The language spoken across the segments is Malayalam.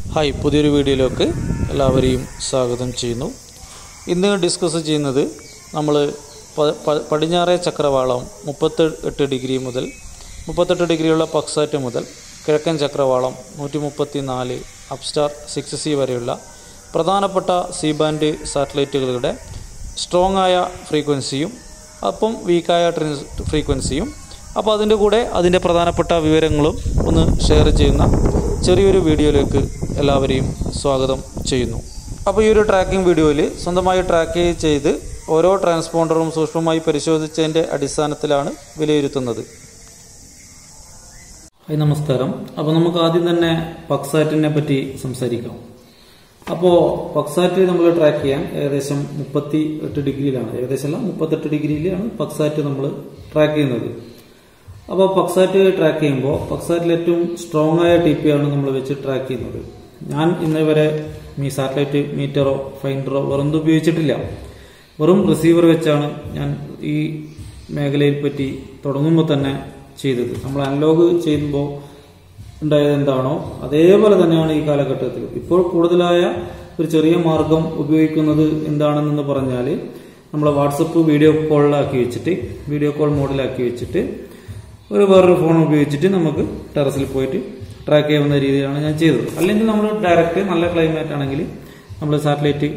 ഹായ് പുതിയൊരു വീഡിയോയിലേക്ക് എല്ലാവരെയും സ്വാഗതം ചെയ്യുന്നു ഇന്ന് ഡിസ്കസ് ചെയ്യുന്നത് നമ്മൾ പ- പ- പടിഞ്ഞാറേ ചക്രവാളം മുപ്പത്തി എട്ട് ഡിഗ്രി മുതൽ മുപ്പത്തെട്ട് ഡിഗ്രിയുള്ള പക്സാറ്റ് മുതൽ കിഴക്കൻ ചക്രവാളം നൂറ്റി മുപ്പത്തി നാല് അപ്സ്റ്റാർ സിക്സ് സി വരെയുള്ള പ്രധാനപ്പെട്ട സി ബാൻഡ് സാറ്റലൈറ്റുകളുടെ സ്ട്രോങ് ആയ ഫ്രീക്വൻസിയും അപ്പം വീക്കായ ട്രിൻസ് ഫ്രീക്വൻസിയും അപ്പോൾ അതിൻ്റെ കൂടെ അതിൻ്റെ പ്രധാനപ്പെട്ട വിവരങ്ങളും ഒന്ന് ഷെയർ ചെയ്യുന്ന ചെറിയൊരു വീഡിയോയിലേക്ക് എല്ലാവരെയും സ്വാഗതം ചെയ്യുന്നു അപ്പോൾ ഈ ഒരു ട്രാക്കിംഗ് വീഡിയോയിൽ സ്വന്തമായി ട്രാക്ക് ചെയ്ത് ഓരോ ട്രാൻസ്പോണ്ടറും സൂക്ഷ്മമായി പരിശോധിച്ചതിൻ്റെ അടിസ്ഥാനത്തിലാണ് വിലയിരുത്തുന്നത് ഹായ് നമസ്കാരം അപ്പോൾ നമുക്ക് ആദ്യം തന്നെ പക്സാറ്റിനെ പറ്റി സംസാരിക്കാം അപ്പോൾ പക്സാറ്റ് നമ്മൾ ട്രാക്ക് ചെയ്യാൻ ഏകദേശം മുപ്പത്തി എട്ട് ഡിഗ്രിയിലാണ് ഏകദേശം അല്ല മുപ്പത്തെട്ട് ഡിഗ്രിയിലാണ് പക്സാറ്റ് നമ്മൾ ട്രാക്ക് ചെയ്യുന്നത് അപ്പോൾ പക്സാറ്റ് ട്രാക്ക് ചെയ്യുമ്പോൾ പക്സാറ്റിൽ ഏറ്റവും സ്ട്രോങ് ആയ ടി പി ആണ് നമ്മൾ വെച്ച് ട്രാക്ക് ചെയ്യുന്നത് ഞാൻ ഇന്ന് വരെ ഈ സാറ്റലൈറ്റ് മീറ്ററോ ഫൈൻഡറോ വേറൊന്നും ഉപയോഗിച്ചിട്ടില്ല വെറും റിസീവർ വെച്ചാണ് ഞാൻ ഈ മേഖലയിൽ പറ്റി തുടങ്ങുമ്പോൾ തന്നെ ചെയ്തത് നമ്മൾ അനലോഗ് ചെയ്യുമ്പോൾ ഉണ്ടായത് എന്താണോ അതേപോലെ തന്നെയാണ് ഈ കാലഘട്ടത്തിൽ ഇപ്പോൾ കൂടുതലായ ഒരു ചെറിയ മാർഗം ഉപയോഗിക്കുന്നത് എന്താണെന്ന് പറഞ്ഞാൽ നമ്മളെ വാട്സപ്പ് വീഡിയോ കോളിലാക്കി വെച്ചിട്ട് വീഡിയോ കോൾ മോഡിലാക്കി വെച്ചിട്ട് ഒരു വേറൊരു ഫോൺ ഉപയോഗിച്ചിട്ട് നമുക്ക് ടെറസിൽ പോയിട്ട് ട്രാക്ക് ചെയ്യാവുന്ന രീതിയിലാണ് ഞാൻ ചെയ്തത് അല്ലെങ്കിൽ നമ്മൾ ഡയറക്റ്റ് നല്ല ക്ലൈമറ്റ് ആണെങ്കിൽ നമ്മൾ സാറ്റലൈറ്റ്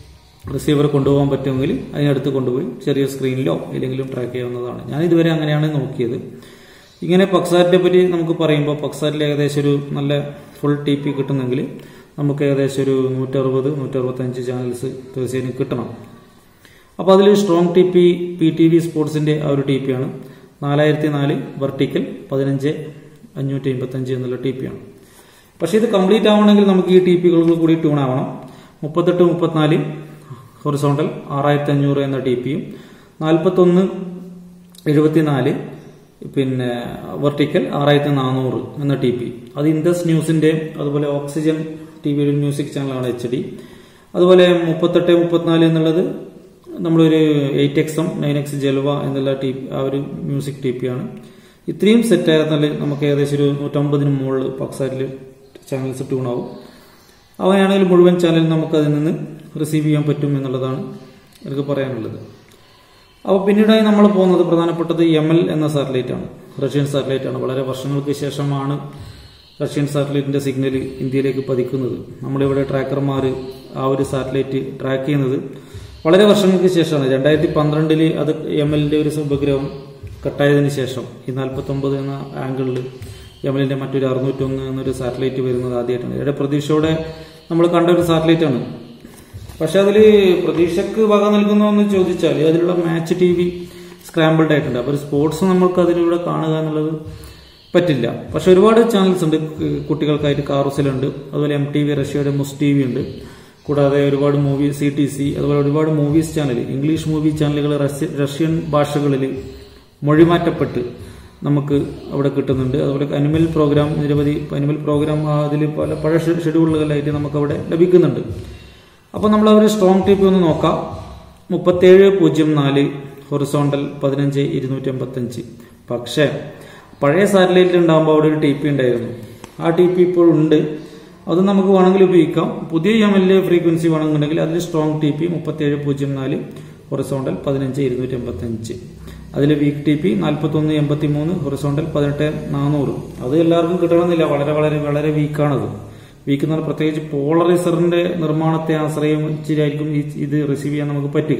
റിസീവർ കൊണ്ടുപോകാൻ പറ്റുമെങ്കിൽ അതിനടുത്ത് കൊണ്ടുപോയി ചെറിയ സ്ക്രീനിലോ ഏതെങ്കിലും ട്രാക്ക് ചെയ്യാവുന്നതാണ് ഞാൻ ഇതുവരെ അങ്ങനെയാണ് നോക്കിയത് ഇങ്ങനെ പക്സാറ്റിനെ പറ്റി നമുക്ക് പറയുമ്പോൾ പക്സാറ്റിൽ ഏകദേശം ഒരു നല്ല ഫുൾ ടി പി കിട്ടുന്നെങ്കിൽ നമുക്ക് ഏകദേശം ഒരു നൂറ്ററുപത് നൂറ്ററുപത്തഞ്ച് ചാനൽസ് തീർച്ചയായും കിട്ടണം അപ്പോൾ അതിൽ strong T P P T V സ്പോർട്സിന്റെ ആ ഒരു ടി പി ആണ് നാലായിരത്തി നാല് വെർട്ടിക്കൽ പതിനഞ്ച് അഞ്ഞൂറ്റി അമ്പത്തഞ്ച് എന്നുള്ള ടി പി ആണ് പക്ഷേ ഇത് കംപ്ലീറ്റ് ആവണമെങ്കിൽ നമുക്ക് ഈ ടി പികൾക്ക് കൂടി ട്യൂൺ ആവണം മുപ്പത്തെട്ട് മുപ്പത്തിനാല് ഹൊറിസോണ്ടൽ ആറായിരത്തി അഞ്ഞൂറ് എന്ന ടി പിയും നാൽപ്പത്തൊന്ന് എഴുപത്തിനാല് പിന്നെ വെർട്ടിക്കൽ ആറായിരത്തി നാനൂറ് എന്ന ടി പി അത് ഇൻഡസ് ന്യൂസിന്റെ അതുപോലെ ഓക്സിജൻ ടി വിയുടെ മ്യൂസിക് ചാനലാണ് എച്ച് ഡി അതുപോലെ മുപ്പത്തെട്ട് മുപ്പത്തിനാല് എന്നുള്ളത് നമ്മളൊരു എയ്റ്റ് എക്സും നയൻ എക്സ് ജൽവ എന്നുള്ള ടി ആ ഒരു മ്യൂസിക് ടി പി ആണ് ഇത്രയും സെറ്റ് ആയിരുന്നാൽ നമുക്ക് ഏകദേശം ഒരു നൂറ്റമ്പതിന് മുകളിൽ പക്സാറ്റിൽ ചാനൽസ് ട്യൂൺ ആവും അവയാണെങ്കിൽ മുഴുവൻ ചാനൽ നമുക്ക് അതിൽ നിന്ന് റിസീവ് ചെയ്യാൻ പറ്റും എന്നുള്ളതാണ് എനിക്ക് പറയാനുള്ളത് അപ്പോൾ പിന്നീടായി നമ്മൾ പോകുന്നത് പ്രധാനപ്പെട്ടത് എം എൽ എന്ന സാറ്റലൈറ്റ് ആണ് റഷ്യൻ സാറ്റലൈറ്റ് ആണ് വളരെ വർഷങ്ങൾക്ക് ശേഷമാണ് റഷ്യൻ സാറ്റലൈറ്റിന്റെ സിഗ്നൽ ഇന്ത്യയിലേക്ക് പതിക്കുന്നത് നമ്മളിവിടെ ട്രാക്കർമാർ ആ ഒരു സാറ്റലൈറ്റ് ട്രാക്ക് ചെയ്യുന്നത് വളരെ വർഷങ്ങൾക്ക് ശേഷമാണ് രണ്ടായിരത്തി പന്ത്രണ്ടില് അത് എം എല്ലിന്റെ ഒരു ഉപഗ്രഹം കട്ടായതിനു ശേഷം ഈ നാൽപ്പത്തി ഒമ്പത് എന്ന ആംഗിളിൽ എം എല്ലിന്റെ മറ്റൊരു അറുന്നൂറ്റൊന്ന് എന്നൊരു സാറ്റലൈറ്റ് വരുന്നത് ആദ്യമായിട്ടാണ് ഇവിടെ പ്രതീക്ഷയോടെ നമ്മൾ കണ്ട ഒരു സാറ്റലൈറ്റ് ആണ് പക്ഷെ അതിൽ പ്രതീക്ഷക്ക് വക നൽകുന്നോ എന്ന് ചോദിച്ചാൽ അതിലുള്ള മാച്ച് ടി വി സ്ക്രാമ്പിൾഡ് ആയിട്ടുണ്ട് അപ്പോൾ ഒരു സ്പോർട്സ് നമ്മൾക്ക് അതിലൂടെ കാണുക എന്നുള്ളത് പറ്റില്ല പക്ഷെ ഒരുപാട് ചാനൽസ് ഉണ്ട് കുട്ടികൾക്കായിട്ട് കാറുസലുണ്ട് അതുപോലെ എം ടി വി റഷ്യയുടെ മുസ് ടി വി ഉണ്ട് കൂടാതെ ഒരുപാട് മൂവി സി ടി സി അതുപോലെ ഒരുപാട് മൂവീസ് ചാനൽ ഇംഗ്ലീഷ് മൂവി ചാനലുകൾ റഷ്യൻ ഭാഷകളിൽ മൊഴിമാറ്റപ്പെട്ട് നമുക്ക് അവിടെ കിട്ടുന്നുണ്ട് അതുപോലെ അനിമൽ പ്രോഗ്രാം നിരവധി അനിമൽ പ്രോഗ്രാം അതിൽ പല പഴയ ഷെഡ്യൂളുകളിലായിട്ട് നമുക്ക് അവിടെ ലഭിക്കുന്നുണ്ട് അപ്പോൾ നമ്മൾ ഒരു സ്ട്രോങ് ടി പി ഒന്ന് നോക്കാം മുപ്പത്തേഴ് പൂജ്യം നാല് ഹൊറിസോണ്ടൽ പതിനഞ്ച് ഇരുന്നൂറ്റി അമ്പത്തഞ്ച് പക്ഷേ പഴയ സാറ്റലൈറ്റിൽ ഉണ്ടാകുമ്പോൾ അവിടെ ഒരു ടി പി ഉണ്ടായിരുന്നു ആ ടി പി ഇപ്പോൾ ഉണ്ട് അത് നമുക്ക് വേണമെങ്കിൽ ഉപയോഗിക്കാം പുതിയ എം എൽ എ ഫ്രീക്വൻസി വേണമെന്നുണ്ടെങ്കിൽ അതിൽ സ്ട്രോങ് ടി പി മുപ്പത്തേഴ് പൂജ്യം നാല് ഹൊറിസോണ്ടൽ പതിനഞ്ച് ഇരുന്നൂറ്റി അമ്പത്തഞ്ച് അതിൽ വീക്ക് ടി പി നാൽപ്പത്തൊന്ന് എൺപത്തി മൂന്ന് ഹൊറിസോണ്ടൽ പതിനെട്ട് നാനൂറ് അത് എല്ലാവർക്കും കിട്ടണമെന്നില്ല വളരെ വളരെ വളരെ വീക്കാണത് വീക്ക് എന്ന് പറഞ്ഞാൽ പ്രത്യേകിച്ച് പോളറൈസറിന്റെ നിർമ്മാണത്തെ ആശ്രയിച്ചിട്ടായിരിക്കും ഈ ഇത് റിസീവ് ചെയ്യാൻ നമുക്ക് പറ്റുക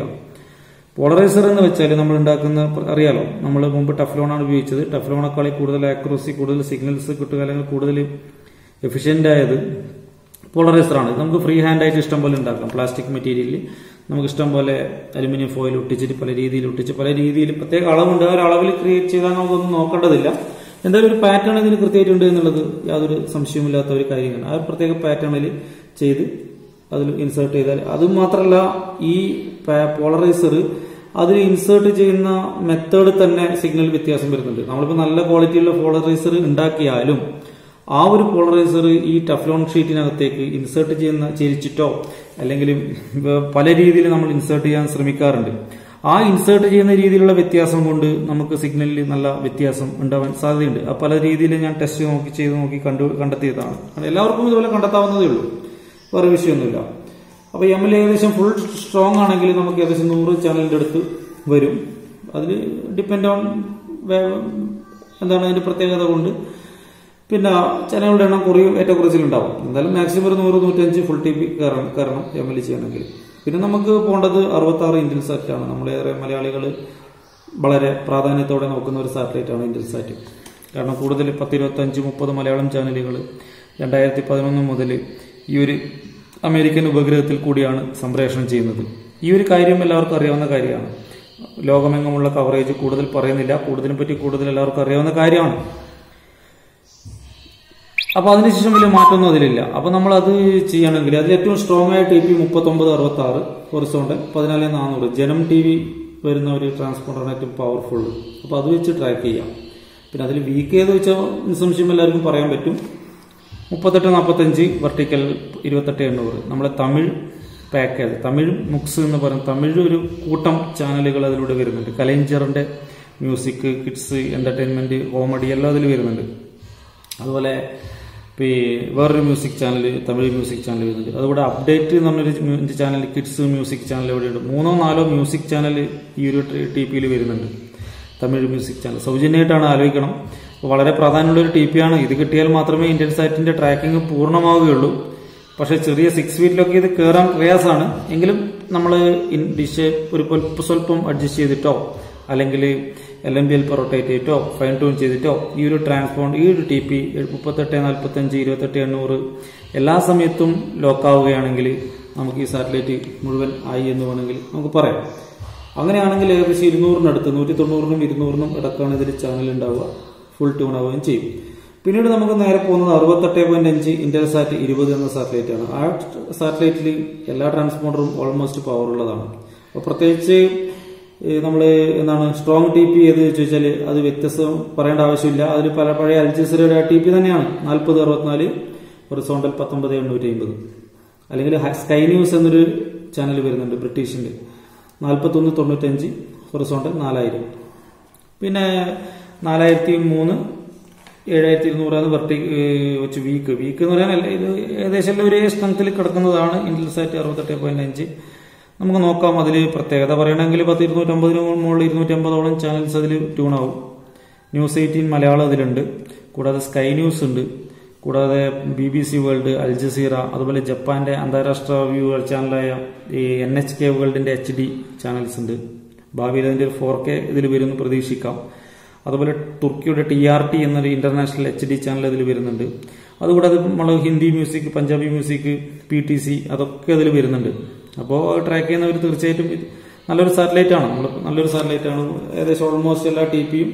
പോളറൈസർ എന്ന് വെച്ചാൽ നമ്മൾ ഉണ്ടാക്കുന്ന അറിയാലോ നമ്മൾ മുമ്പ് ടഫ്ലോണാണ് ഉപയോഗിച്ചത് ടഫ്ലോണേക്കാളി കൂടുതൽ ആക്യുറസി കൂടുതൽ സിഗ്നൽസ് കിട്ടുക അല്ലെങ്കിൽ കൂടുതൽ എഫിഷ്യന്റ് ആയത് പോളറൈസറാണ് ഇത് നമുക്ക് ഫ്രീ ഹാൻഡ് ആയിട്ട് ഇഷ്ടം പോലെ ഉണ്ടാക്കാം പ്ലാസ്റ്റിക് മെറ്റീരിയലിൽ നമുക്ക് ഇഷ്ടം പോലെ അലുമിനിയം ഫോയിൽ ഒട്ടിച്ചിട്ട് പല രീതിയിൽ ഒട്ടിച്ച് പല രീതിയിൽ പ്രത്യേക അളവുണ്ട് ആ ഒരു അളവിൽ ക്രിയേറ്റ് ചെയ്താൽ നമുക്കൊന്നും നോക്കേണ്ടതില്ല എന്തായാലും ഒരു പാറ്റേൺ ഇതിന് കൃത്യമായിട്ടുണ്ട് എന്നുള്ളത് യാതൊരു സംശയമില്ലാത്ത ഒരു കാര്യമാണ് ആ ഒരു പ്രത്യേക പാറ്റേണിൽ ചെയ്ത് അതിൽ ഇൻസേർട്ട് ചെയ്താൽ അത് മാത്രമല്ല ഈ പോളറൈസർ അതിൽ ഇൻസേർട്ട് ചെയ്യുന്ന മെത്തേഡ് തന്നെ സിഗ്നൽ വ്യത്യാസം വരുന്നുണ്ട് നമ്മളിപ്പോൾ നല്ല ക്വാളിറ്റിയുള്ള പോളറൈസർ ഉണ്ടാക്കിയാലും ആ ഒരു പോളറൈസർ ഈ ടഫ്ലോൺ ഷീറ്റിനകത്തേക്ക് ഇൻസേർട്ട് ചെയ്യുന്ന ചിരിച്ചിട്ടോ അല്ലെങ്കിൽ പല രീതിയിൽ നമ്മൾ ഇൻസേർട്ട് ചെയ്യാൻ ശ്രമിക്കാറുണ്ട് ആ ഇൻസേർട്ട് ചെയ്യുന്ന രീതിയിലുള്ള വ്യത്യാസം കൊണ്ട് നമുക്ക് സിഗ്നലിൽ നല്ല വ്യത്യാസം ഉണ്ടാവാൻ സാധ്യതയുണ്ട് ആ പല രീതിയിൽ ഞാൻ ടെസ്റ്റ് നോക്കി ചെയ്ത് നോക്കി കണ്ടു കണ്ടെത്തിയതാണ് കാരണം എല്ലാവർക്കും ഇതുപോലെ കണ്ടെത്താവുന്നതേ ഉള്ളൂ വേറെ വിഷയമൊന്നുമില്ല അപ്പൊ എം എൽ ഏകദേശം ഫുൾ സ്ട്രോങ് ആണെങ്കിൽ നമുക്ക് ഏകദേശം നൂറ് ചാനലിന്റെ അടുത്ത് വരും അതിൽ ഡിപ്പെൻഡ് ഓൺ എന്താണ് അതിന്റെ പ്രത്യേകത കൊണ്ട് പിന്നെ ചാനലുകളുടെ എണ്ണം കുറയും ഏറ്റക്കുറച്ചിലുണ്ടാവും എന്തായാലും മാക്സിമം ഒരു നൂറ് നൂറ്റഞ്ച് ഫുൾ ടി പി കയറണം കയറണം എം എൽ ചെയ്യണമെങ്കിൽ പിന്നെ നമുക്ക് പോകേണ്ടത് അറുപത്തി ആറ് ഇന്ത്യൻ സാറ്റാണ് നമ്മളേറെ മലയാളികൾ വളരെ പ്രാധാന്യത്തോടെ നോക്കുന്ന ഒരു സാറ്റലൈറ്റ് ആണ് ഇന്ത്യൻ സാറ്റ് കാരണം കൂടുതൽ പത്തിരുപത്തി അഞ്ച് മുപ്പത് മലയാളം ചാനലുകൾ രണ്ടായിരത്തി പതിനൊന്ന് മുതൽ ഈ ഒരു അമേരിക്കൻ ഉപഗ്രഹത്തിൽ കൂടിയാണ് സംപ്രേഷണം ചെയ്യുന്നത് ഈ ഒരു കാര്യം എല്ലാവർക്കും അറിയാവുന്ന കാര്യമാണ് ലോകമെങ്ങുമുള്ള കവറേജ് കൂടുതൽ പറയുന്നില്ല കൂടുതലിനെ പറ്റി കൂടുതൽ എല്ലാവർക്കും അറിയാവുന്ന കാര്യമാണ് അപ്പൊ അതിനുശേഷം വലിയ മാറ്റമൊന്നും അതിലില്ല അപ്പൊ നമ്മൾ അത് ചെയ്യണമെങ്കിൽ അതിൽ ഏറ്റവും സ്ട്രോങ് ആയ ടി പി മുപ്പത്തി ഒമ്പത് അറുപത്തി ആറ് ഹൊറിസോണ്ടൽ പതിനാല് നാനൂറ് ജനം ടി വി വരുന്ന ഒരു ട്രാൻസ്പോണ്ടറാണ് ഏറ്റവും പവർഫുൾ അപ്പൊ അത് വെച്ച് ട്രാക്ക് ചെയ്യാം പിന്നെ അതിൽ വീക്ക് ഏത് വെച്ചാൽ നിസ്സംശയം എല്ലാവർക്കും പറയാൻ പറ്റും മുപ്പത്തെട്ട് നാൽപ്പത്തഞ്ച് വെർട്ടിക്കൽ ഇരുപത്തെട്ട് എണ്ണൂറ് നമ്മളെ തമിഴ് പാക്കേജ് തമിഴ് മുക്സ് എന്ന് പറയും തമിഴ് ഒരു കൂട്ടം ചാനലുകൾ അതിലൂടെ വരുന്നുണ്ട് കലൈഞ്ചറിന്റെ മ്യൂസിക് കിഡ്സ് എന്റർടൈൻമെന്റ് കോമഡി എല്ലാം അതിൽ വരുന്നുണ്ട് അതുപോലെ പി വേറൊരു music channel Tamil music channel വരുന്നുണ്ട് അതുകൂടെ അപ്ഡേറ്റ് എന്ന് പറഞ്ഞൊരു ചാനൽ കിഡ്സ് മ്യൂസിക് ചാനൽ ഇവിടെയുണ്ട് മൂന്നോ നാലോ മ്യൂസിക് ചാനൽ ഈ ഒരു ടി പിയിൽ വരുന്നുണ്ട് തമിഴ് മ്യൂസിക് ചാനൽ സൗജന്യമായിട്ടാണ് ആലോചിക്കണം വളരെ പ്രാധാന്യമുള്ള ഒരു ടി പി ആണ് ഇത് കിട്ടിയാൽ മാത്രമേ ഇന്ത്യൻ സാറ്റിന്റെ ട്രാക്കിംഗ് പൂർണ്ണമാവുകയുള്ളൂ പക്ഷെ ചെറിയ സിക്സ് ഫീറ്റിലൊക്കെ ഇത് കയറാൻ പ്രയാസമാണ് എങ്കിലും നമ്മൾ ഡിഷ് ഒരു സ്വല്പം അഡ്ജസ്റ്റ് ചെയ്തിട്ടോ അല്ലെങ്കിൽ L M B L rotate ചെയ്തിട്ടോ ഫൈൻ ട്യൂൺ ചെയ്തിട്ടോ ഈ ഒരു ട്രാൻസ്പോണ്ട് ഈ ഒരു ടി പി മുപ്പത്തെട്ട് നാൽപ്പത്തഞ്ച് ഇരുപത്തെട്ട് എണ്ണൂറ് എല്ലാ സമയത്തും ലോക്കാവുകയാണെങ്കിൽ നമുക്ക് ഈ സാറ്റലൈറ്റ് മുഴുവൻ ആയി എന്ന് വേണമെങ്കിൽ നമുക്ക് പറയാം അങ്ങനെയാണെങ്കിൽ ഏകദേശം ഇരുന്നൂറിനടുത്ത് നൂറ്റി തൊണ്ണൂറിനും ഇരുന്നൂറിനും ഇടക്കാണ് ഇതിൽ ചാനൽ ഉണ്ടാവുക ഫുൾ ട്യൂൺ ആവുകയും ചെയ്യും പിന്നീട് നമുക്ക് നേരെ പോകുന്നത് അറുപത്തെട്ട് പോയിന്റ് അഞ്ച് ഇന്റർസാറ്റ് ഇരുപത് എന്ന സാറ്റലൈറ്റ് ആണ് ആ സാറ്റലൈറ്റിൽ എല്ലാ ട്രാൻസ്പോണ്ടറും ഓൾമോസ്റ്റ് പവർ ഉള്ളതാണ് അപ്പോൾ പ്രത്യേകിച്ച് നമ്മൾ എന്താണ് സ്ട്രോങ് ടി പി ഏത് ചോദിച്ചാൽ അത് വ്യത്യസ്തം പറയേണ്ട ആവശ്യമില്ല അതിൽ പല പഴയ അൽജസീറയുടെ ടി പി തന്നെയാണ് നാൽപ്പത് അറുപത്തിനാല് ഹൊറിസോണ്ടൽ പത്തൊമ്പത് എണ്ണൂറ്റി അമ്പത് അല്ലെങ്കിൽ സ്കൈ ന്യൂസ് എന്നൊരു ചാനൽ വരുന്നുണ്ട് ബ്രിട്ടീഷിന്റെ നാൽപ്പത്തൊന്ന് തൊണ്ണൂറ്റഞ്ച് ഹൊറിസോണ്ടൽ നാലായിരം പിന്നെ നാലായിരത്തി മൂന്ന് ഏഴായിരത്തി ഇരുന്നൂറാണ് വെർട്ടി വെച്ച് വീക്ക് വീക്ക് എന്ന് പറയാനല്ല ഇത് ഏകദേശം ഒരേ സ്ട്രെങ്ത്തിൽ കിടക്കുന്നതാണ് ഇന്റൽസാറ്റ് അറുപത്തെട്ട് പോയിന്റ് അഞ്ച് നമുക്ക് നോക്കാം അതിൽ പ്രത്യേകത പറയണമെങ്കിൽ പത്ത് ഇരുന്നൂറ്റമ്പതിന് മുകളിൽ ഇരുന്നൂറ്റമ്പതോളം ചാനൽസ് അതിൽ ട്യൂണാവും ന്യൂസ് എയ്റ്റീൻ മലയാളം അതിലുണ്ട് കൂടാതെ സ്കൈ ന്യൂസ് ഉണ്ട് കൂടാതെ B B C World Al Jazeera അതുപോലെ ജപ്പാന്റെ അന്താരാഷ്ട്ര വ്യൂ ചാനലായ ഈ എൻ എച്ച് കെ വേൾഡിന്റെ എച്ച് ഡി ചാനൽസ് ഉണ്ട് ഭാവിയിൽ അതിന്റെ ഫോർ കെ ഇതിൽ വരുമെന്ന് പ്രതീക്ഷിക്കാം അതുപോലെ തുർക്കിയുടെ ടി ആർ ടി എന്നൊരു ഇന്റർനാഷണൽ എച്ച് ഡി ചാനൽ അതിൽ വരുന്നുണ്ട് അതുകൂടാതെ നമ്മൾ Hindi music Punjabi music P T C അതൊക്കെ അതിൽ വരുന്നുണ്ട് അപ്പോൾ ട്രാക്ക് ചെയ്യുന്നവർ തീർച്ചയായിട്ടും ഇത് നല്ലൊരു സാറ്റലൈറ്റ് ആണ് നമ്മൾ നല്ലൊരു സാറ്റലൈറ്റ് ആണ് ഏകദേശം ഓൾമോസ്റ്റ് എല്ലാ ടി പിയും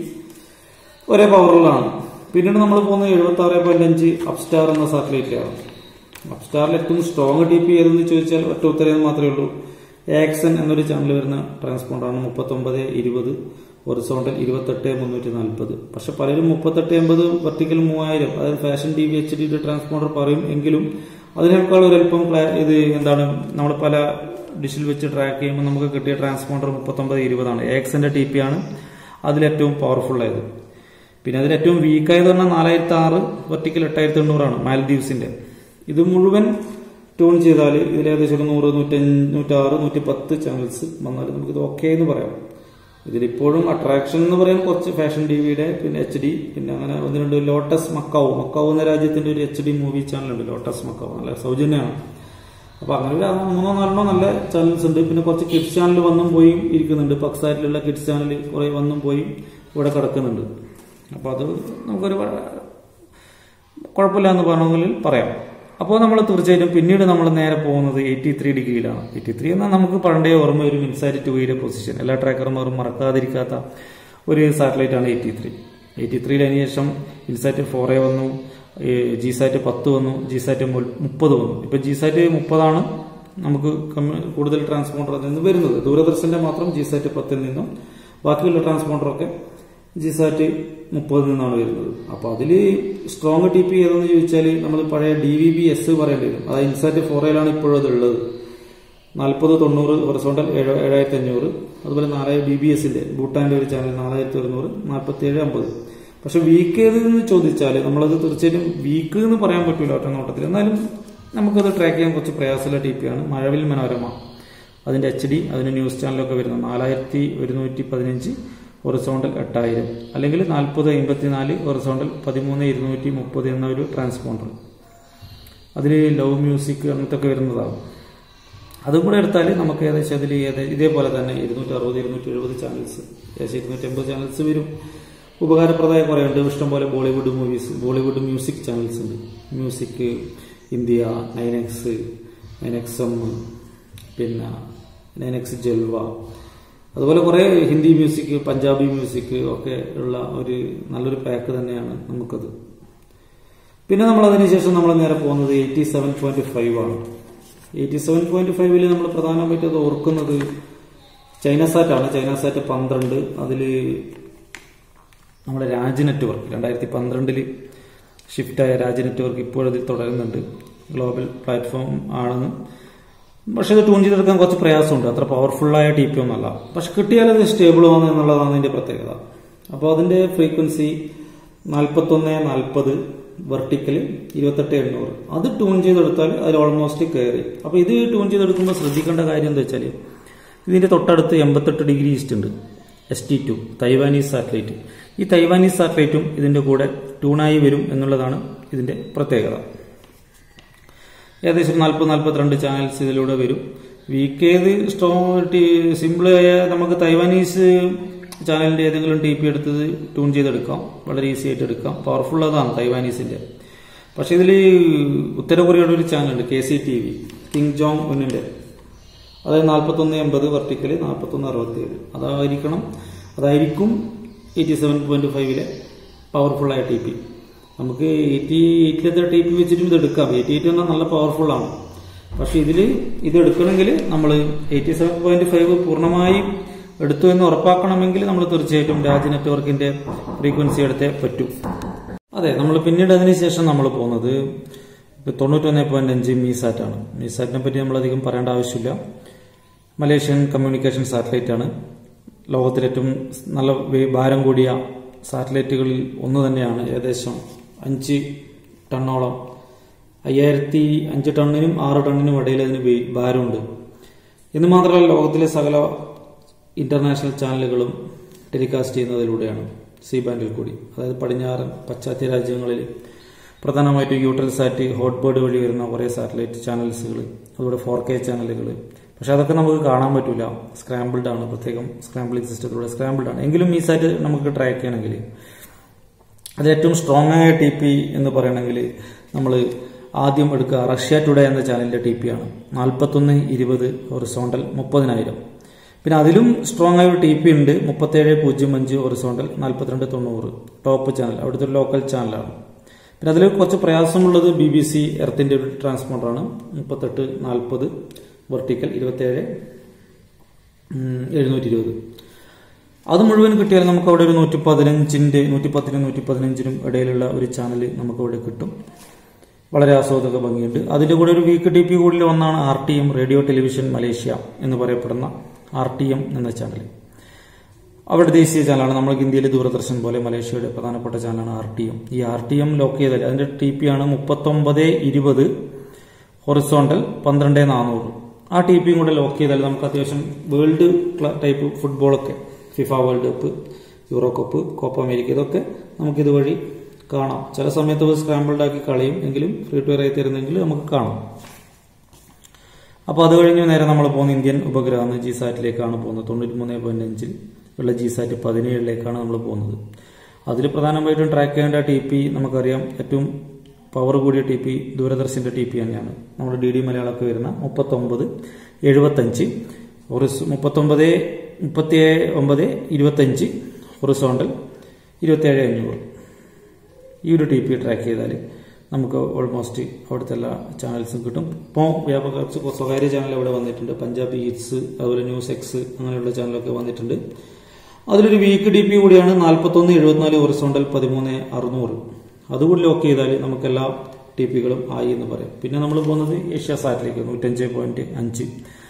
ഒരേ പവറുകളാണ് പിന്നീട് നമ്മൾ പോകുന്നത് എഴുപത്തി ആറ് പോയിന്റ് അഞ്ച് അപ്സ്റ്റാർ എന്ന സാറ്റലൈറ്റിലാണ് അപ്സ്റ്റാറിൽ ഏറ്റവും സ്ട്രോങ് ടി പി ഏതെന്ന് ചോദിച്ചാൽ ഒറ്റ ഉത്തരം മാത്രമേ ഉള്ളൂ ആക്സൺ എന്നൊരു ചാനൽ വരുന്ന ട്രാൻസ്പോണ്ടറാണ് മുപ്പത്തൊമ്പത് ഇരുപത് ഹൊറിസോണ്ടൽ ഇരുപത്തെട്ട് മുന്നൂറ്റി നാൽപ്പത് പക്ഷെ പലരും മുപ്പത്തെട്ട് എൺപത് വെർട്ടിക്കൽ മൂവായിരം അതായത് ഫാഷൻ ടി വി എച്ച് ഡിയുടെ ട്രാൻസ്പോണ്ടർ പറയും എങ്കിലും അതിനേക്കാൾ ഒരല്പം ഇത് എന്താണ് നമ്മൾ പല ഡിഷിൽ വെച്ച് ട്രാക്ക് ചെയ്യുമ്പോൾ നമുക്ക് കിട്ടിയ ട്രാൻസ്പോണ്ടർ മുപ്പത്തൊമ്പത് ഇരുപതാണ് എക്സിന്റെ ടി പി ആണ് അതിലേറ്റവും പവർഫുൾ ആയത് പിന്നെ അതിൽ ഏറ്റവും വീക്കായത് പറഞ്ഞാൽ നാലായിരത്തി ആറ് വെർട്ടിക്കൽ എട്ടായിരത്തി എണ്ണൂറാണ് മാൽദീവ്സിന്റെ ഇത് മുഴുവൻ ട്യൂൺ ചെയ്താൽ ഇതിൽ ഏകദേശം ഒരു നൂറ് നൂറ്റഞ്ച് നൂറ്റാറ് നൂറ്റി പത്ത് ചാനൽസ് വന്നാൽ നമുക്കിത് ഓക്കെ എന്ന് പറയാം ഇതിലിപ്പോഴും അട്രാക്ഷൻ എന്ന് പറയുന്നത് കുറച്ച് ഫാഷൻ ടി വിയുടെ പിന്നെ എച്ച് ഡി പിന്നെ അങ്ങനെ ഒന്ന് രണ്ട് ലോട്ടസ് മക്കാവ് മക്കാവ് എന്ന രാജ്യത്തിന്റെ ഒരു എച്ച് ഡി മൂവി ചാനലുണ്ട് ലോട്ടസ് മക്കാവ് നല്ല സൗജന്യമാണ് അപ്പൊ അങ്ങനെ ഒരു മൂന്നോ നാലെണ്ണോ നല്ല ചാനൽസ് ഉണ്ട് പിന്നെ കുറച്ച് കിഡ്സ് ചാനൽ വന്നും പോയി ഇരിക്കുന്നുണ്ട് പക്സാറ്റിലുള്ള കിഡ്സ് ചാനൽ കുറെ വന്നും പോയി ഇവിടെ കിടക്കുന്നുണ്ട് അപ്പൊ അത് നമുക്കൊരു കുഴപ്പമില്ല എന്ന് പറഞ്ഞെങ്കിൽ പറയാം അപ്പോൾ നമ്മൾ തീർച്ചയായിട്ടും പിന്നീട് നമ്മൾ നേരെ പോകുന്നത് എയ്റ്റി ത്രീ ഡിഗ്രിയിലാണ് എയ്റ്റി ത്രീ എന്നാൽ നമുക്ക് പണ്ടേ ഓർമ്മ ഒരു മിൻസാറ്റ് ടൂയുടെ പൊസിഷൻ എല്ലാ ട്രാക്കർമാരും മറക്കാതിരിക്കാത്ത ഒരു സാറ്റലൈറ്റ് ആണ് എയ്റ്റി ത്രീ എയ്റ്റി ത്രീയിൽ അതിന് ശേഷം ഇൻസാറ്റ് ഫോർ എ വന്നു ജി സാറ്റ് പത്ത് വന്നു ജി സാറ്റ് മുപ്പത് വന്നു ഇപ്പൊ ജി സാറ്റ് മുപ്പതാണ് നമുക്ക് കൂടുതൽ ട്രാൻസ്പോണ്ടർ അതിൽ നിന്ന് വരുന്നത് ദൂരദർശന്റെ മാത്രം ജി സാറ്റ് പത്തിൽ നിന്നും ബാക്കിയുള്ള ട്രാൻസ്പോണ്ടറൊക്കെ ജി സാറ്റ് മുപ്പതിൽ നിന്നാണ് വരുന്നത് അപ്പൊ അതില് സ്ട്രോങ് ടി പി ഏതെന്ന് ചോദിച്ചാൽ നമ്മൾ പഴയ ഡി വി ബി എസ് പറയേണ്ടി വരും അതായത് ഇൻസാറ്റ് ഫോറയിലാണ് ഇപ്പോഴും അത് ഉള്ളത് നാൽപ്പത് തൊണ്ണൂറ് ഹൊറിസോണ്ടൽ ഏഴ് ഏഴായിരത്തി അഞ്ഞൂറ് അതുപോലെ നാല് ബി ബി എസിന്റെ ഭൂട്ടാന്റെ ഒരു ചാനൽ നാലായിരത്തി ഒരുന്നൂറ് നാൽപ്പത്തി ഏഴ് അമ്പത് പക്ഷെ വീക്ക് ഏതെന്ന് ചോദിച്ചാൽ നമ്മളത് തീർച്ചയായിട്ടും വീക്ക് എന്ന് പറയാൻ പറ്റൂല ഒറ്റ നോട്ടത്തിൽ എന്നാലും നമുക്കത് ട്രാക്ക് ചെയ്യാൻ കുറച്ച് പ്രയാസമുള്ള ടി പി ആണ് മഴവിൽ മനോരമ അതിന്റെ എച്ച് ഡി അതിന് ന്യൂസ് ചാനലൊക്കെ വരുന്നത് നാലായിരത്തി ഒരുന്നൂറ്റി പതിനഞ്ച് ഹൊറിസോണ്ടൽ എട്ടായിരം അല്ലെങ്കിൽ നാൽപ്പത് എൺപത്തിനാല് ഹൊറിസോണ്ടൽ പതിമൂന്ന് ഇരുന്നൂറ്റി മുപ്പത് എന്ന ഒരു ട്രാൻസ്പോണ്ടർ അതിൽ ലവ് മ്യൂസിക് അങ്ങനത്തെ ഒക്കെ വരുന്നതാകും അതും കൂടെ എടുത്താൽ നമുക്ക് ഏകദേശം അതിൽ ഏത് ഇതേപോലെ തന്നെ ഇരുന്നൂറ്റി അറുപത് ഇരുന്നൂറ്റി എഴുപത് ചാനൽസ് ഏകദേശം ഇരുന്നൂറ്റി അമ്പത് ചാനൽസ് വരും ഉപകാരപ്രദമായ കുറേ ഉണ്ട് ഇഷ്ടംപോലെ Bollywood movies Bollywood music channels ഉണ്ട് music India nine X nine X M പിന്നെ നയൻ എക്സ് ജൽവ അതുപോലെ കുറേ ഹിന്ദി മ്യൂസിക് പഞ്ചാബി മ്യൂസിക് ഒക്കെ ഉള്ള ഒരു നല്ലൊരു പാക്ക് തന്നെയാണ് നമുക്കത് പിന്നെ നമ്മൾ അതിനുശേഷം നമ്മൾ നേരെ പോകുന്നത് എയ്റ്റി സെവൻ പോയിന്റ് ഫൈവ് ആണ് എയ്റ്റി സെവൻ പോയിന്റ് ഫൈവില് നമ്മൾ പ്രധാനമായിട്ടും അത് ഓർക്കുന്നത് ചൈനസാറ്റ് ആണ് ചൈനസാറ്റ് പന്ത്രണ്ട് അതിൽ നമ്മുടെ രാജ് നെറ്റ്വർക്ക് രണ്ടായിരത്തി പന്ത്രണ്ടില് ഷിഫ്റ്റായ രാജ് നെറ്റ്വർക്ക് ഇപ്പോഴതിൽ തുടരുന്നുണ്ട് ഗ്ലോബൽ പ്ലാറ്റ്ഫോം ആണെന്ന് പക്ഷെ ഇത് ട്യൂൺ ചെയ്തെടുക്കാൻ കുറച്ച് പ്രയാസമുണ്ട് അത്ര പവർഫുള്ളായ ടി പി ഒന്നല്ല പക്ഷെ കിട്ടിയാൽ അത് സ്റ്റേബിൾ ആവുന്നു എന്നുള്ളതാണ് അതിന്റെ പ്രത്യേകത അപ്പോൾ അതിന്റെ ഫ്രീക്വൻസി നാൽപ്പത്തൊന്ന് നാൽപ്പത് വെർട്ടിക്കൽ ഇരുപത്തെട്ട് എണ്ണൂറ് അത് ട്യൂൺ ചെയ്തെടുത്താൽ അതിൽ ഓൾമോസ്റ്റ് കയറി അപ്പോൾ ഇത് ട്യൂൺ ചെയ്തെടുക്കുമ്പോൾ ശ്രദ്ധിക്കേണ്ട കാര്യം എന്താ വെച്ചാൽ ഇതിന്റെ തൊട്ടടുത്ത് എൺപത്തെട്ട് ഡിഗ്രി ഈസ്റ്റ് ഉണ്ട് S T two Taiwanese satellite ഈ തൈവാനീസ് സാറ്റലൈറ്റും ഇതിന്റെ കൂടെ ട്യൂണായി വരും എന്നുള്ളതാണ് ഇതിന്റെ പ്രത്യേകത ഏകദേശം നാൽപ്പത് നാൽപ്പത്തിരണ്ട് ചാനൽസ് ഇതിലൂടെ വരും വീക്ക് ഏത് സ്ട്രോങ് സിമ്പിളായ നമുക്ക് തൈവാനീസ് ചാനലിന്റെ ഏതെങ്കിലും ടി പി എടുത്തത് ട്യൂൺ ചെയ്തെടുക്കാം വളരെ ഈസി ആയിട്ട് എടുക്കാം പവർഫുൾ അതാണ് തൈവാനീസിന്റെ പക്ഷെ ഇതിൽ ഉത്തര കൊറിയയുടെ ഒരു ചാനലുണ്ട് K C T V Kim Jong ഉന്നിന്റെ അതായത് നാൽപ്പത്തൊന്ന് എൺപത് വെർട്ടിക്കല് നാൽപ്പത്തൊന്ന് അറുപത്തിയേഴ് അതായിരിക്കണം അതായിരിക്കും എയ്റ്റി സെവൻ പോയിന്റ് ഫൈവിലെ പവർഫുള്ളായ ടി പി നമുക്ക് എയ്റ്റി എയ്റ്റിലത്തെ ടി പി വെച്ചിട്ടും ഇത് എടുക്കാം എയ്റ്റി എയ്റ്റ് എന്നാൽ നല്ല പവർഫുൾ ആണ് പക്ഷെ ഇതിൽ ഇത് എടുക്കണമെങ്കിൽ നമ്മൾ എയ്റ്റി സെവൻ പോയിന്റ് ഫൈവ് പൂർണ്ണമായും എടുത്തു എന്ന് ഉറപ്പാക്കണമെങ്കിൽ നമ്മൾ തീർച്ചയായിട്ടും രാജ് നെറ്റ്വർക്കിന്റെ ഫ്രീക്വൻസി എടുത്തേ പറ്റൂ അതെ നമ്മൾ പിന്നീട് അതിനുശേഷം നമ്മൾ പോകുന്നത് തൊണ്ണൂറ്റൊന്ന് പോയിന്റ് അഞ്ച് മീസാറ്റ് ആണ് മീസാറ്റിനെ പറ്റി നമ്മൾ അധികം പറയേണ്ട ആവശ്യമില്ല മലേഷ്യൻ കമ്മ്യൂണിക്കേഷൻ സാറ്റലൈറ്റ് ആണ് ലോകത്തിലെ ഏറ്റവും നല്ല വേ- ഭാരം കൂടിയ സാറ്റലൈറ്റുകളിൽ ഒന്ന് തന്നെയാണ് ഏകദേശം അഞ്ച് ടണ്ണോളം അയ്യായിരത്തി അഞ്ച് ടണ്ണിനും ആറ് ടണ്ണിനും ഇടയിൽ അതിന് വെ- ഭാരമുണ്ട് എന്ന് മാത്രമല്ല ലോകത്തിലെ സകല ഇന്റർനാഷണൽ ചാനലുകളും ടെലികാസ്റ്റ് ചെയ്യുന്നതിലൂടെയാണ് സി ബാൻഡിൽ കൂടി അതായത് പടിഞ്ഞാറൻ പശ്ചാത്യ രാജ്യങ്ങളിൽ പ്രധാനമായിട്ടും യൂട്രൽ സാറ്റ് ഹോട്ട് ബേർഡ് വഴി വരുന്ന കുറേ സാറ്റലൈറ്റ് ചാനൽസുകൾ അതുപോലെ ഫോർ കെ ചാനലുകൾ പക്ഷെ അതൊക്കെ നമുക്ക് കാണാൻ പറ്റില്ല സ്ക്രാമ്പിൾഡ് ആണ് പ്രത്യേകം സ്ക്രാമ്പിളിംഗ് സിസ്റ്റത്തിലൂടെ സ്ക്രാമ്പിൾഡ് ആണ് എങ്കിലും ഈ സാറ്റ് നമുക്ക് ട്രാക്ക് ചെയ്യണമെങ്കിൽ അത് ഏറ്റവും സ്ട്രോങ് ആയ ടി പി എന്ന് പറയണമെങ്കിൽ നമ്മൾ ആദ്യം എടുക്കുക റഷ്യ ടുഡേ എന്ന ചാനലിന്റെ ടി പി ആണ് നാൽപ്പത്തൊന്ന് ഇരുപത് ഹൊറിസോണ്ടൽ മുപ്പതിനായിരം പിന്നെ അതിലും സ്ട്രോങ് ആയ ഒരു ടി പി ഉണ്ട് മുപ്പത്തേഴ് പൂജ്യം അഞ്ച് ഹൊറിസോണ്ടൽ നാൽപ്പത്തിരണ്ട് തൊണ്ണൂറ് ടോപ്പ് ചാനൽ അവിടുത്തെ ഒരു ലോക്കൽ ചാനലാണ് പിന്നെ അതിൽ കുറച്ച് പ്രയാസമുള്ളത് ബി ബി സി എർത്തിന്റെ ഒരു ട്രാൻസ്പോണ്ടറാണ് മുപ്പത്തെട്ട് നാൽപ്പത് വെർട്ടിക്കൽ ഇരുപത്തേഴ് എഴുന്നൂറ്റി ഇരുപത് അത് മുഴുവൻ കിട്ടിയാൽ നമുക്ക് അവിടെ ഒരു നൂറ്റി പതിനഞ്ചിന്റെ നൂറ്റി പത്തിനും നൂറ്റി പതിനഞ്ചിനും ഇടയിലുള്ള ഒരു ചാനൽ നമുക്ക് അവിടെ കിട്ടും വളരെ ആസ്വാദക ഭംഗിയുണ്ട് അതിന്റെ കൂടെ ഒരു വീക്ക് ടി പി കൂടി ഒന്നാണ് R T M radio television Malaysia എന്ന് പറയപ്പെടുന്ന ആർ ടി എം എന്ന ചാനൽ അവിടെ ദേശീയ ചാനലാണ് നമ്മൾക്ക് ഇന്ത്യയിലെ ദൂരദർശൻ പോലെ മലേഷ്യയുടെ പ്രധാനപ്പെട്ട ചാനലാണ് ആർ ടി എം ഈ ആർ ടി എം ലോക്ക് ചെയ്താൽ അതിന്റെ ടി പി ആണ് മുപ്പത്തൊമ്പത് ഇരുപത് ഹൊറിസോണ്ടൽ പന്ത്രണ്ട് നാനൂറ് ആ ടി പിയും കൂടെ ലോക്ക് ചെയ്താൽ നമുക്ക് അത്യാവശ്യം വേൾഡ് ടൈപ്പ് ഫുട്ബോളൊക്കെ FIFA World Cup Euro Cup Copa America ഇതൊക്കെ നമുക്ക് ഇതുവഴി കാണാം ചില സമയത്ത് അത് സ്ക്രാമ്പിൾഡ് ആക്കി കളയും എങ്കിലും ഫ്രീ ടു ആയി തരുന്നെങ്കിൽ നമുക്ക് കാണാം അപ്പോൾ അത് കഴിഞ്ഞ് നേരെ നമ്മൾ പോകുന്ന ഇന്ത്യൻ ഉപഗ്രഹം ജി സാറ്റിലേക്കാണ് പോകുന്നത് തൊണ്ണൂറ്റി മൂന്ന് പോയിന്റ് അഞ്ചിൽ ഉള്ള ജി സാറ്റ് പതിനേഴിലേക്കാണ് നമ്മൾ പോകുന്നത് അതിൽ പ്രധാനമായിട്ടും ട്രാക്ക് ചെയ്യേണ്ട ടി പി നമുക്കറിയാം ഏറ്റവും പവർ കൂടിയ ടി പി ദൂരദർശന്റെ ടി പി തന്നെയാണ് നമ്മുടെ ഡി ഡി മലയാളമൊക്കെ വരുന്ന മുപ്പത്തൊമ്പത് എഴുപത്തഞ്ച് ഹൊറിസ് മുപ്പത്തൊമ്പത് മുപ്പത്തി ഒമ്പത് ഇരുപത്തഞ്ച് ഹൊറിസോണ്ടൽ ഇരുപത്തേഴ് അഞ്ഞൂറ് ഈ ഒരു ടി പി ട്രാക്ക് ചെയ്താൽ നമുക്ക് ഓൾമോസ്റ്റ് അവിടുത്തെ എല്ലാ ചാനൽസും കിട്ടും ഇപ്പോൾ വ്യാപക കുറച്ച് സ്വകാര്യ ചാനൽ ഇവിടെ വന്നിട്ടുണ്ട് പഞ്ചാബി ഹിറ്റ്സ് അതുപോലെ ന്യൂസ് എക്സ് അങ്ങനെയുള്ള ചാനലൊക്കെ വന്നിട്ടുണ്ട് അതിലൊരു വീക്ക് ഡി പി കൂടിയാണ് നാൽപ്പത്തൊന്ന് എഴുപത്തിനാല് ഹൊറിസോണ്ടൽ പതിമൂന്ന് അറുന്നൂറ് അതുകൂടി ലോക്ക് ചെയ്താൽ നമുക്ക് എല്ലാ ടി പികളും ആയി എന്ന് പറയാം പിന്നെ നമ്മൾ പോകുന്നത് ഏഷ്യ സാറ്റിലേക്ക് നൂറ്റഞ്ച് പോയിന്റ് അഞ്ച്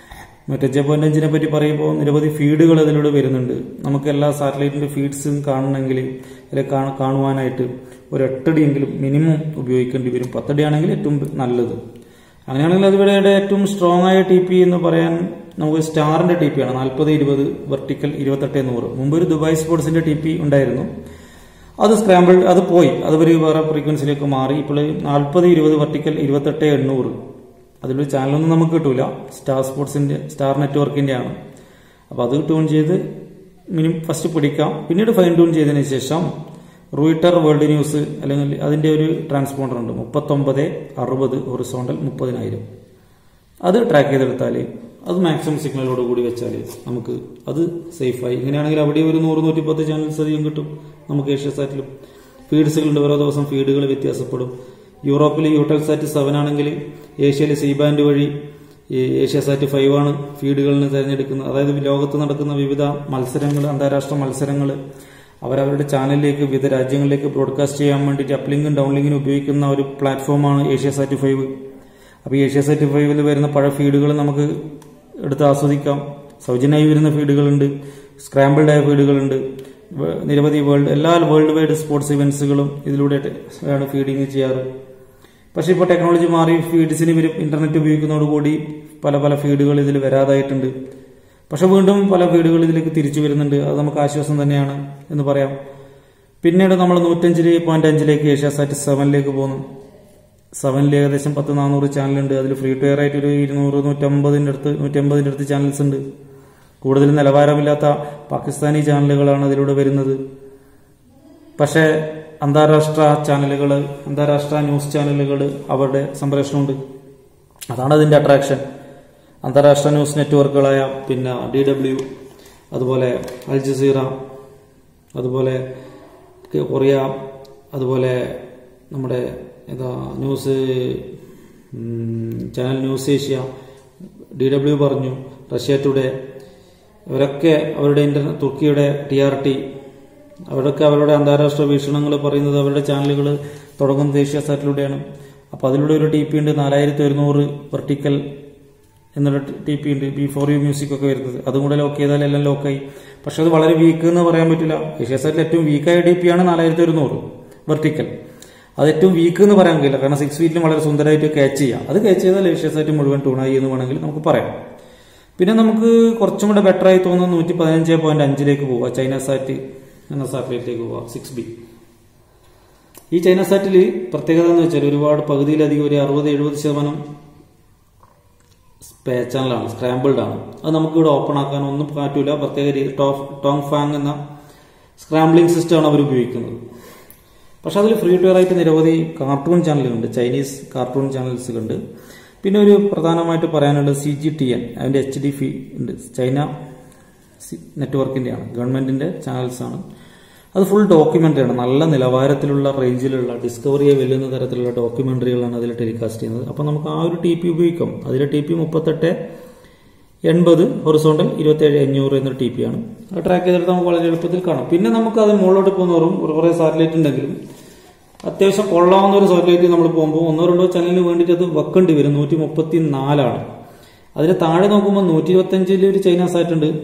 മറ്റേ ജെ പോയിന്റ് അഞ്ചിനെ പറ്റി പറയുമ്പോൾ നിരവധി ഫീഡുകൾ അതിലൂടെ വരുന്നുണ്ട് നമുക്ക് എല്ലാ സാറ്റലൈറ്റിന്റെ ഫീഡ്സും കാണണമെങ്കിൽ അല്ലെങ്കിൽ കാണ- കാണുവാനായിട്ട് ഒരു എട്ടടിയെങ്കിലും മിനിമം ഉപയോഗിക്കേണ്ടി വരും പത്തടി ആണെങ്കിൽ ഏറ്റവും നല്ലത് അങ്ങനെയാണെങ്കിൽ അതിവിടെ ഏറ്റവും സ്ട്രോങ് ആയ ടി പി എന്ന് പറയാൻ നമുക്ക് സ്റ്റാറിന്റെ ടി പി ആണ് നാൽപ്പത് ഇരുപത് വെർട്ടിക്കൽ ഇരുപത്തെട്ട് നൂറ് മുമ്പ് ഒരു ദുബായ് സ്പോർട്സിന്റെ ടി പി ഉണ്ടായിരുന്നു അത് സ്ക്രാമ്പിൾ അത് പോയി അത് ഒരു വേറെ ഫ്രീക്വൻസിയിലേക്ക് മാറി ഇപ്പോൾ നാൽപ്പത് ഇരുപത് വെർട്ടിക്കൽ ഇരുപത്തെട്ട് എണ്ണൂറ് അതിലൊരു ചാനലൊന്നും നമുക്ക് കിട്ടൂല സ്റ്റാർ സ്പോർട്സിന്റെ സ്റ്റാർ നെറ്റ്വർക്കിന്റെ ആണ് അപ്പോൾ അത് ട്യൂൺ ചെയ്ത് മിനിമം ഫസ്റ്റ് പിടിക്കാം പിന്നീട് ഫൈൻ ട്യൂൺ ചെയ്തതിന് ശേഷം റൂയിട്ടർ വേൾഡ് ന്യൂസ് അല്ലെങ്കിൽ അതിന്റെ ഒരു ട്രാൻസ്പോണ്ടർ ഉണ്ട് മുപ്പത്തൊമ്പത് അറുപത് ഹൊറിസോണ്ടൽ മുപ്പതിനായിരം അത് ട്രാക്ക് ചെയ്തെടുത്താൽ അത് മാക്സിമം സിഗ്നലോട് കൂടി വെച്ചാൽ നമുക്ക് അത് സേഫായി ഇങ്ങനെയാണെങ്കിൽ അവിടെ ഒരു നൂറ് നൂറ്റി പത്ത് ചാനൽസ് അധികം കിട്ടും നമുക്ക് ഏഷ്യാസാറ്റിലും ഫീഡ്സുകളുണ്ട് ഓരോ ദിവസം ഫീഡുകൾ വ്യത്യാസപ്പെടും യൂറോപ്പിൽ യൂട്ടൽസാറ്റ് സെവൻ ആണെങ്കിൽ ഏഷ്യയിൽ സി ബാൻഡ് വഴി ഈ ഏഷ്യാസാറ്റ് ഫൈവ് ആണ് ഫീഡുകളിൽ തിരഞ്ഞെടുക്കുന്നത് അതായത് ലോകത്ത് നടക്കുന്ന വിവിധ മത്സരങ്ങൾ അന്താരാഷ്ട്ര മത്സരങ്ങൾ അവരവരുടെ ചാനലിലേക്ക് വിവിധ രാജ്യങ്ങളിലേക്ക് ബ്രോഡ്കാസ്റ്റ് ചെയ്യാൻ വേണ്ടിയിട്ട് അപ്ലിങ്കും ഡൗൺലിങ്കും ഉപയോഗിക്കുന്ന ഒരു പ്ലാറ്റ്ഫോമാണ് ഏഷ്യാസാറ്റ് ഫൈവ് അപ്പോൾ ഈ ഏഷ്യാസാറ്റ് ഫൈവിൽ വരുന്ന പഴയ ഫീഡുകൾ നമുക്ക് എടുത്ത് ആസ്വദിക്കാം സൗജന്യമായി വരുന്ന ഫീഡുകളുണ്ട് സ്ക്രാമ്പിൾഡ് ആയ ഫീഡുകളുണ്ട് വേ- നിരവധി വേൾഡ് എല്ലാ വേൾഡ് വൈഡ് സ്പോർട്സ് ഇവന്റ്സുകളും ഇതിലൂടെ ആണ് ഫീഡിങ് ചെയ്യാറ് പക്ഷേ ഇപ്പോൾ ടെക്നോളജി മാറി ഫീഡ്സിന് ഇവർ ഇന്റർനെറ്റ് ഉപയോഗിക്കുന്നതോടുകൂടി പല പല ഫീഡുകൾ ഇതിൽ വരാതായിട്ടുണ്ട് പക്ഷെ വീണ്ടും പല ഫീഡുകൾ ഇതിലേക്ക് തിരിച്ചു വരുന്നുണ്ട് അത് നമുക്ക് ആശ്വാസം തന്നെയാണ് എന്ന് പറയാം പിന്നീട് നമ്മൾ നൂറ്റഞ്ചില് പോയിന്റ് അഞ്ചിലേക്ക് ഏഷ്യാസാറ്റ് സെവനിലേക്ക് പോകുന്നു സെവനിൽ ഏകദേശം പത്ത് നാനൂറ് ചാനലുണ്ട് അതിൽ ഫ്രീ ടു എയർ ആയിട്ട് ഒരു ഇരുന്നൂറ് നൂറ്റമ്പതിൻ്റെ അടുത്ത് നൂറ്റമ്പതിൻ്റെ അടുത്ത് ചാനൽസ് ഉണ്ട് കൂടുതൽ നിലവാരമില്ലാത്ത പാകിസ്ഥാനി ചാനലുകളാണ് അതിലൂടെ വരുന്നത് പക്ഷേ അന്താരാഷ്ട്ര ചാനലുകൾ അന്താരാഷ്ട്ര ന്യൂസ് ചാനലുകൾ അവരുടെ സംപ്രേഷണമുണ്ട് അതാണ് അതിന്റെ അട്രാക്ഷൻ അന്താരാഷ്ട്ര ന്യൂസ് നെറ്റ്വർക്കുകളായ പിന്നെ ഡി ഡബ്ല്യു അതുപോലെ അൽ ജസീറ അതുപോലെ കൊറിയ അതുപോലെ നമ്മുടെ ഏതാ ന്യൂസ് ഉം, channel news Asia D W പറഞ്ഞു റഷ്യ ടുഡേ ഇവരൊക്കെ അവരുടെ ഇന്റർനെറ്റ് തുർക്കിയുടെ ടി ആർ ടി അവരൊക്കെ അവരുടെ അന്താരാഷ്ട്ര വീക്ഷണങ്ങൾ പറയുന്നത് അവരുടെ ചാനലുകൾ തുടങ്ങുന്നത് ഏഷ്യ സാറ്റിലൂടെയാണ് അപ്പോൾ അതിലൂടെ ഒരു ടി പി ഉണ്ട് നാലായിരത്തി ഒരുന്നൂറ് വെർട്ടിക്കൽ എന്നുള്ള ടി പി ഉണ്ട് ബി ഫോർ യു മ്യൂസിക് ഒക്കെ വരുന്നത് അതും കൂടെ ലോക്ക് ചെയ്താൽ എല്ലാം ലോക്കായി പക്ഷെ അത് വളരെ വീക്ക് എന്ന് പറയാൻ പറ്റില്ല ഏഷ്യ സാറ്റിൽ ഏറ്റവും വീക്കായ ടി പി ആണ് നാലായിരത്തി ഒരുന്നൂറ് വെർട്ടിക്കൽ അത് ഏറ്റവും വീക്ക് എന്ന് പറയാൻ കഴിയില്ല കാരണം സിക്സ് ഫീറ്റിലും വളരെ സുന്ദരമായിട്ട് ക്യാച്ച് ചെയ്യാം അത് ക്യാച്ച് ചെയ്താൽ ഏഷ്യ സാറ്റ് മുഴുവൻ ടൂണായി എന്ന് വേണമെങ്കിൽ നമുക്ക് പറയാം പിന്നെ നമുക്ക് കുറച്ചും കൂടെ ബെറ്റർ ആയി തോന്നുന്നത് നൂറ്റി പതിനഞ്ച് പോയിന്റ് അഞ്ചിലേക്ക് പോവുക ചൈന സാറ്റ് എന്ന സാറ്റലൈറ്റിലേക്ക് പോവുക സിക്സ് ബി ഈ ചൈന സാറ്റിൽ പ്രത്യേകത എന്ന് വെച്ചാൽ ഒരുപാട് പകുതിയിലധികം ഒരു അറുപത് എഴുപത് ശതമാനം സ്പേ ചാനലാണ് സ്ക്രാമ്പിൾഡ് ആണ് അത് നമുക്ക് ഇവിടെ ഓപ്പൺ ആക്കാൻ ഒന്നും പറ്റൂല പ്രത്യേക രീതി ടോഫ് ടോങ് ഫാങ് എന്ന സ്ക്രാംബ്ലിംഗ് സിസ്റ്റമാണ് അവർ ഉപയോഗിക്കുന്നത് പക്ഷെ അതിൽ ഫ്രീ ടു ആയിട്ട് നിരവധി കാർട്ടൂൺ ചാനലുകളുണ്ട് ചൈനീസ് കാർട്ടൂൺ ചാനൽസുകളുണ്ട് പിന്നെ ഒരു പ്രധാനമായിട്ട് പറയാനുള്ളത് സി ജി ടി എൻ അതിന്റെ എച്ച് ഡി ഫി ഉണ്ട് ചൈന നെറ്റ്വർക്കിന്റെയാണ് ഗവൺമെന്റിന്റെ ചാനൽസ് ആണ് അത് ഫുൾ ഡോക്യുമെന്ററി ആണ് നല്ല നിലവാരത്തിലുള്ള റേഞ്ചിലുള്ള ഡിസ്കവറിയെ വെല്ലുന്ന തരത്തിലുള്ള ഡോക്യുമെന്ററികളാണ് അതിൽ ടെലികാസ്റ്റ് ചെയ്യുന്നത് അപ്പോൾ നമുക്ക് ആ ഒരു ടി പി ഉപയോഗിക്കാം അതിലെ ടി പി മുപ്പത്തെട്ട് എൺപത് ഹൊറിസോണ്ടൽ ഇരുപത്തേഴ് അഞ്ഞൂറ് എന്നൊരു ടി പി ആണ് അത് ട്രാക്ക് ചെയ്തെടുത്ത് നമുക്ക് വളരെ എളുപ്പത്തിൽ കാണാം പിന്നെ നമുക്ക് അത് മുകളിലോട്ട് പോകുന്നവരും ഒരു കുറേ സാറ്റലൈറ്റ് ഉണ്ടെങ്കിലും അത്യാവശ്യം കൊള്ളാവുന്ന ഒരു സാറ്റലൈറ്റ് നമ്മൾ പോകുമ്പോൾ ഒന്നോ രണ്ടോ ചാനലിന് വേണ്ടിയിട്ട് അത് വെക്കേണ്ടി വരും നൂറ്റി മുപ്പത്തി നാലാണ് അതിന് താഴെ നോക്കുമ്പോൾ നൂറ്റി ഇരുപത്തഞ്ചിൽ ഒരു ചൈന സാറ്റ് ഉണ്ട്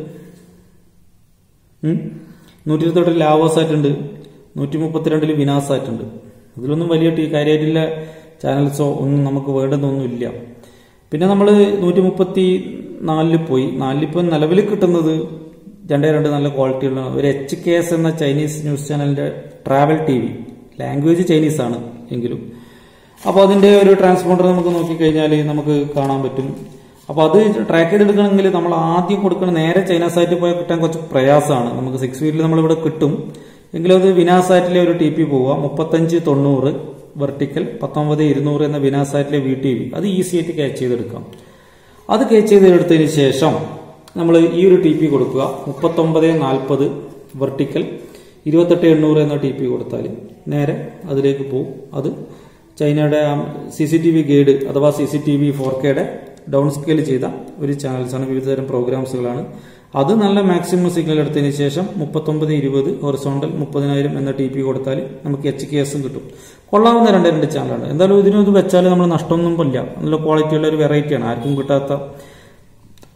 നൂറ്റി ഇരുപത്തെട്ടിൽ ലാവോ സാറ്റ് ഉണ്ട് നൂറ്റി മുപ്പത്തിരണ്ടിൽ വിനാസ് സാറ്റ് ഉണ്ട് ഇതിലൊന്നും വലിയ ടീ കാര്യമായിട്ടുള്ള ചാനൽസോ ഒന്നും നമുക്ക് വേണ്ടതൊന്നുമില്ല പിന്നെ നമ്മൾ നൂറ്റി മുപ്പത്തി നാലില് പോയി നാലിലിപ്പോൾ നിലവിൽ കിട്ടുന്നത് രണ്ടേ രണ്ട് നല്ല ക്വാളിറ്റിയുള്ള ഒരു എച്ച് കെ എസ് എന്ന ചൈനീസ് ന്യൂസ് ചാനലിന്റെ travel T V language Chinese ആണ് എങ്കിലും അപ്പോൾ അതിന്റെ ഒരു ട്രാൻസ്പോണ്ടർ നമുക്ക് നോക്കിക്കഴിഞ്ഞാൽ നമുക്ക് കാണാൻ പറ്റും അപ്പോൾ അത് ട്രാക്ക് ചെയ്തെടുക്കണമെങ്കിൽ നമ്മൾ ആദ്യം കൊടുക്കുന്ന നേരെ ചൈന സൈറ്റിൽ പോയാൽ കിട്ടാൻ കുറച്ച് പ്രയാസമാണ് നമുക്ക് സിക്സ് വീലിൽ നമ്മളിവിടെ കിട്ടും എങ്കിലും അത് വിനാസാറ്റിലെ ഒരു ടി പി പോവുക മുപ്പത്തഞ്ച് തൊണ്ണൂറ് വെർട്ടിക്കൽ പത്തൊമ്പത് ഇരുന്നൂറ് എന്ന വിനാസാറ്റിലെ വി ടി വി അത് ഈസി ആയിട്ട് ക്യാച്ച് ചെയ്തെടുക്കാം അത് ക്യാച്ച് ചെയ്തെടുത്തതിന് ശേഷം നമ്മൾ ഈ ഒരു ടി പി കൊടുക്കുക മുപ്പത്തൊമ്പത് നാൽപ്പത് വെർട്ടിക്കൽ ഇരുപത്തെട്ട് എണ്ണൂറ് എന്ന ടി പി കൊടുത്താൽ നേരെ അതിലേക്ക് പോകും അത് ചൈനയുടെ C C T V guide അഥവാ C C T V four കെയുടെ ഡൗൺ സ്കെയിൽ ചെയ്ത ഒരു ചാനൽസാണ് വിവിധതരം പ്രോഗ്രാംസുകളാണ് അത് നല്ല മാക്സിമം സിഗ്നൽ എടുത്തതിന് ശേഷം മുപ്പത്തൊമ്പത് ഇരുപത് ഹൊറിസോണ്ടൽ മുപ്പതിനായിരം എന്ന ടി പി കൊടുത്താൽ നമുക്ക് എച്ച് കെ എസും കിട്ടും കൊള്ളാവുന്ന രണ്ട് രണ്ട് ചാനലാണ് എന്തായാലും ഇതിനും ഇത് വെച്ചാൽ നമ്മൾ നഷ്ടമൊന്നും ഇല്ല നല്ല ക്വാളിറ്റിയുള്ള ഒരു വെറൈറ്റിയാണ് ആർക്കും കിട്ടാത്ത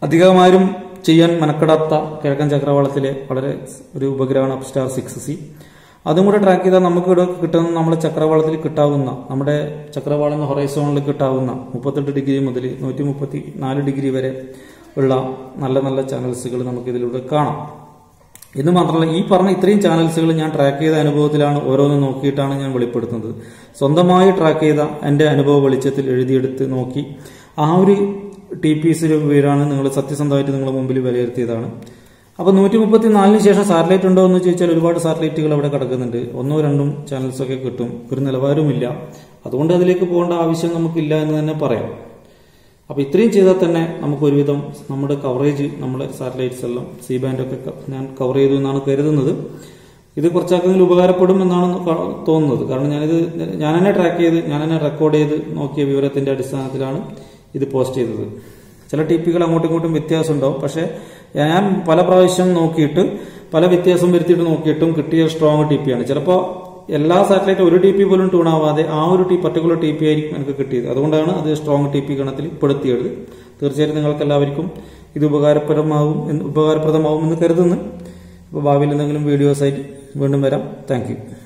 അധികമാരും ചെയ്യാൻ മെനക്കെടാത്ത കിഴക്കൻ ചക്രവാളത്തിലെ വളരെ ഒരു ഉപഗ്രഹമാണ് അപ്സ്റ്റാർ സിക്സ് സി അതും കൂടെ ട്രാക്ക് ചെയ്താൽ നമുക്ക് ഇവിടെ കിട്ടുന്ന നമ്മുടെ ചക്രവാളത്തിൽ കിട്ടാവുന്ന നമ്മുടെ ചക്രവാളം എന്ന ഹൊറൈസോണിൽ കിട്ടാവുന്ന മുപ്പത്തെട്ട് ഡിഗ്രി മുതൽ നൂറ്റി മുപ്പത്തി നാല് ഡിഗ്രി വരെ ഉള്ള നല്ല നല്ല ചാനൽസുകൾ നമുക്ക് ഇതിലൂടെ കാണാം എന്ന് മാത്രമല്ല ഈ പറഞ്ഞ ഇത്രയും ചാനൽസുകൾ ഞാൻ ട്രാക്ക് ചെയ്ത അനുഭവത്തിലാണ് ഓരോന്നും നോക്കിയിട്ടാണ് ഞാൻ വെളിപ്പെടുത്തുന്നത് സ്വന്തമായി ട്രാക്ക് ചെയ്ത എൻ്റെ അനുഭവ വെളിച്ചത്തിൽ എഴുതിയെടുത്ത് നോക്കി ആ ഒരു ടി പി എസിന്റെ പേരാണ് നിങ്ങൾ സത്യസന്ധമായിട്ട് നിങ്ങളുടെ മുമ്പിൽ വിലയിരുത്തിയതാണ് അപ്പൊ നൂറ്റി മുപ്പത്തി നാലിന് ശേഷം സാറ്റലൈറ്റ് ഉണ്ടോ എന്ന് ചോദിച്ചാൽ ഒരുപാട് സാറ്റലൈറ്റുകൾ അവിടെ കിടക്കുന്നുണ്ട് ഒന്നോ രണ്ടും ചാനൽസ് ഒക്കെ കിട്ടും ഒരു നിലവാരവുമില്ല അതുകൊണ്ട് അതിലേക്ക് പോകേണ്ട ആവശ്യം നമുക്കില്ല എന്ന് തന്നെ പറയാം അപ്പൊ ഇത്രയും ചെയ്താൽ തന്നെ നമുക്ക് ഒരുവിധം നമ്മുടെ കവറേജ് നമ്മുടെ സാറ്റലൈറ്റ്സ് എല്ലാം സി ബാൻഡ് ഒക്കെ ക- ഞാൻ കവർ ചെയ്തു എന്നാണ് കരുതുന്നത് ഇത് കുറച്ചാക്കെങ്കിലും ഉപകാരപ്പെടും എന്നാണ് ക- തോന്നുന്നത് കാരണം ഞാനിത് ഞാൻ തന്നെ ട്രാക്ക് ചെയ്ത് ഞാൻ തന്നെ റെക്കോർഡ് ചെയ്ത് നോക്കിയ വിവരത്തിന്റെ അടിസ്ഥാനത്തിലാണ് ഇത് പോസ്റ്റ് ചെയ്തത് ചില ടിപ്പികൾ അങ്ങോട്ടും ഇങ്ങോട്ടും വ്യത്യാസം ഉണ്ടാവും പക്ഷെ ഞാൻ പല പ്രാവശ്യം നോക്കിയിട്ട് പല വ്യത്യാസം വരുത്തിയിട്ട് നോക്കിയിട്ടും കിട്ടിയ സ്ട്രോങ് ടി പിയാണ് ചിലപ്പോൾ എല്ലാ സാറ്റലൈറ്റ് ഒരു ടി പി പോലും ട്യൂൺ ആവാതെ ആ ഒരു ടി പർട്ടിക്കുലർ ടി പി ആയിരിക്കും എനിക്ക് കിട്ടിയത് അതുകൊണ്ടാണ് അത് സ്ട്രോങ് ടി പി ഗണത്തിൽ പെടുത്തിയത് തീർച്ചയായിട്ടും നിങ്ങൾക്ക് എല്ലാവർക്കും ഇത് ഉപകാരപ്രദമാവും എന്ന് ഉപകാരപ്രദമാവും എന്ന് കരുതുന്നു അപ്പോൾ ഭാവിയിൽ എന്തെങ്കിലും വീഡിയോസ് ആയിട്ട് വീണ്ടും വരാം താങ്ക്